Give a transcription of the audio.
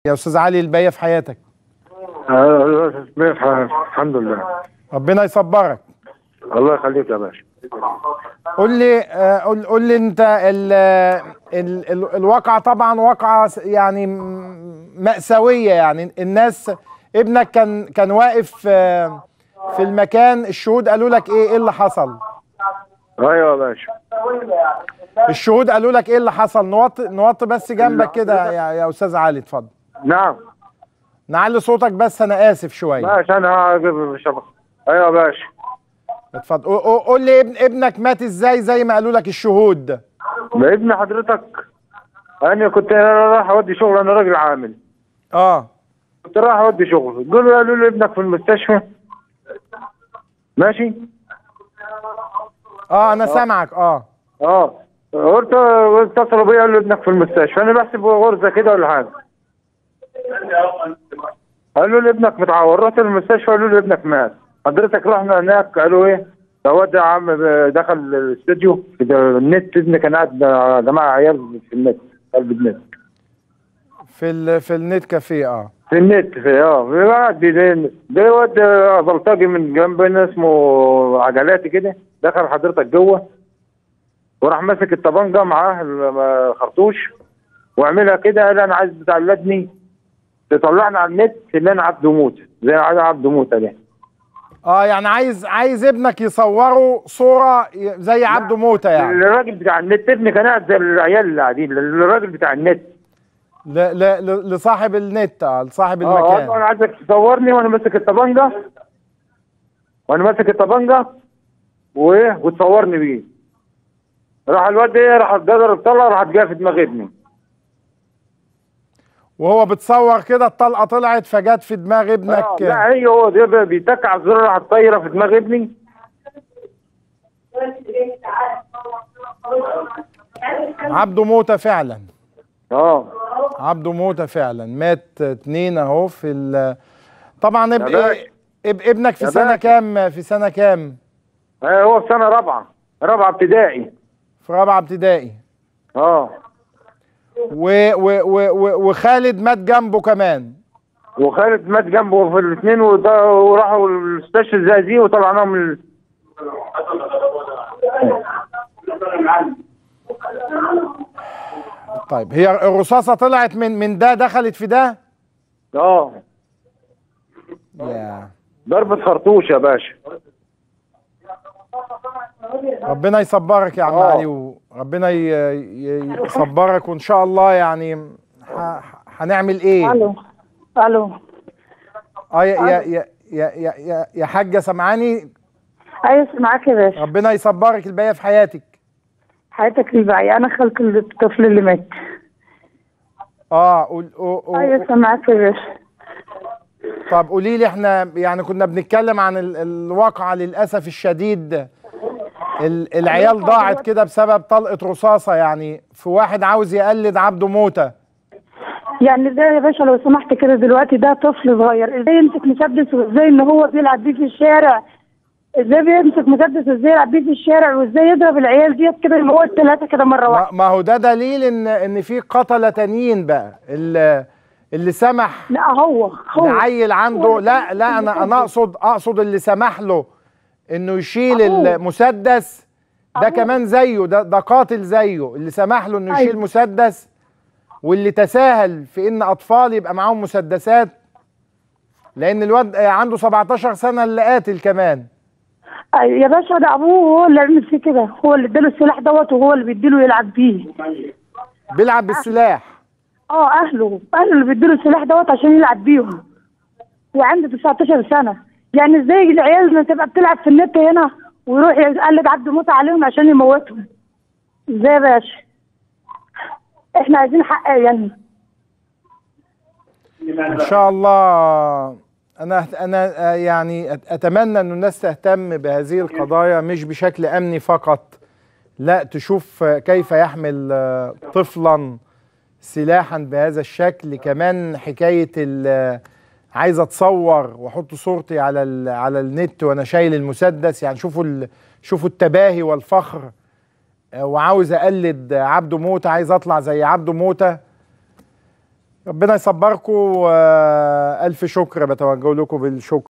يا استاذ علي الباقيه في حياتك آه، الحمد لله ربنا يصبرك الله يخليك يا باشا قول لي آه، قول قول لي انت ال ال ال الواقعه طبعا واقعه س- يعني م- مأساويه يعني الناس ابنك كان كان واقف آه، في المكان الشهود قالوا لك ايه ايه اللي حصل ايوه يا باشا الشهود قالوا لك ايه اللي حصل نوط نوط بس جنبك كده يا, يا استاذ علي اتفضل نعم نعلي صوتك بس انا اسف شويه ماشي انا هجيب شبكه ايوه يا باشا اتفضل قو- قو- قول لي ابن ابنك مات ازاي زي ما قالوا لك الشهود ده ابن حضرتك انا كنت رايح اودي شغل انا راجل عامل اه كنت رايح اودي شغل قالوا قالوا لي ابنك في المستشفى ماشي اه انا سامعك اه اه قلت اتصلوا بيا قالوا ابنك في المستشفى انا بحسب غرزه كده ولا حاجه قالوا لي ابنك متعور رحت المستشفى قالوا لي ابنك مات حضرتك رحنا هناك قالوا ايه ده ده يا عم دخل الاستوديو في ده النت ابني كان قاعد مع جماعه عيال في النت قلب النت في ال في النت كافيه اه في النت في اه قاعد بيدين ده واد بلطجي من جنبنا اسمه عجلاتي كده دخل حضرتك جوه وراح ماسك الطبنجه معاه الخرطوش وعملها كده قال انا عايز تقلدني تطلعنا على النت اللي انا عبده موت زي انا عبده موت ده اه يعني عايز عايز ابنك يصوره صوره ي- زي عبده موته يعني الراجل بتاع النت ابني كان قاعد زي العيال اللي قاعدين الراجل بتاع النت ل ل ل لصاحب النت اه لصاحب اه المكان انا عايزك تصورني وانا ماسك الطبنجه وانا ماسك الطبنجه وايه وتصورني بيه راح الواد ايه راح الجزر طلع راح جايه في دماغ ابني وهو بتصور كده الطلقه طلعت فجت في دماغ ابنك آه، لا هي هو ده بقى بيتك على الزرار راح طايره في دماغ ابني عبده موته فعلا اه عبده موته فعلا مات اتنين اهو في ال طبعا اب... يا باشا. اب... ابنك في يا سنه باشا. كام في سنه كام آه، هو في سنه رابعه رابعه ابتدائي في رابعه ابتدائي اه و... و... و... و... وخالد مات جنبه كمان وخالد مات جنبه في الاثنين وراحوا المستشفى الزقازيق وطلعناهم ال... طيب هي الرصاصه طلعت من من ده دخلت في ده اه يا ضربة خرطوش يا باشا ربنا يصبرك يا عم آه. علي وربنا ي- ي- يصبرك وان شاء الله يعني ه- هنعمل ايه الو الو اه يا يا يا يا يا, يا, يا حاجه سمعاني ايوه معاك يا باشا ربنا يصبرك الباقيه في حياتك حياتك الباقية انا خالة الطفل اللي مات اه قول قول- قول- ايوه سامعاك يا باشا طب قولي لي احنا يعني كنا بنتكلم عن ال- الواقعه للاسف الشديد ال- العيال ضاعت كده بسبب طلقه رصاصه يعني في واحد عاوز يقلد عبده موته يعني ازاي يا باشا لو سمحت كده دلوقتي ده طفل صغير ازاي يمسك مسدس وازاي ان هو بيلعب بيه في الشارع ازاي بيمسك مسدس وازاي يلعب بيه في الشارع وازاي يضرب العيال ديت كده يموت ثلاثة كده مرة ما, واحدة ما هو ده دليل ان ان في قتله تانيين بقى اللي, اللي سمح لا هو هو لعيل عنده لا لا انا انا اقصد اقصد اللي سمح له انه يشيل أبوه. المسدس ده أبوه. كمان زيه ده ده قاتل زيه اللي سمح له انه يشيل أيوة. مسدس واللي تساهل في ان اطفال يبقى معاهم مسدسات لان الواد عنده 17 سنه اللي قاتل كمان أيوة يا باشا ده ابوه هو اللي عمل فيه كده هو اللي اداله السلاح دوت وهو اللي بيديله يلعب بيه بيلعب بالسلاح اه اهله اهله اللي بيديله السلاح دوت عشان يلعب بيهم وعنده 19 سنه يعني ازاي العيال اللي تبقى بتلعب في النت هنا ويروح يقلد عبد موته عليهم عشان يموتهم ازاي يا باشا احنا عايزين حق يعني ان شاء الله انا انا آه، يعني أت- اتمنى ان الناس تهتم بهذه القضايا مش بشكل امني فقط لا تشوف آه، كيف يحمل آه، طفلا سلاحا بهذا الشكل كمان حكايه ال- آه، عايز اتصور واحط صورتي على ال- على النت وانا شايل المسدس يعني شوفوا ال- شوفوا التباهي والفخر آه، وعاوز اقلد عبده موته عايز اطلع زي عبده موته ربنا يصبركم والف شكر بتوجه لكم بالشكر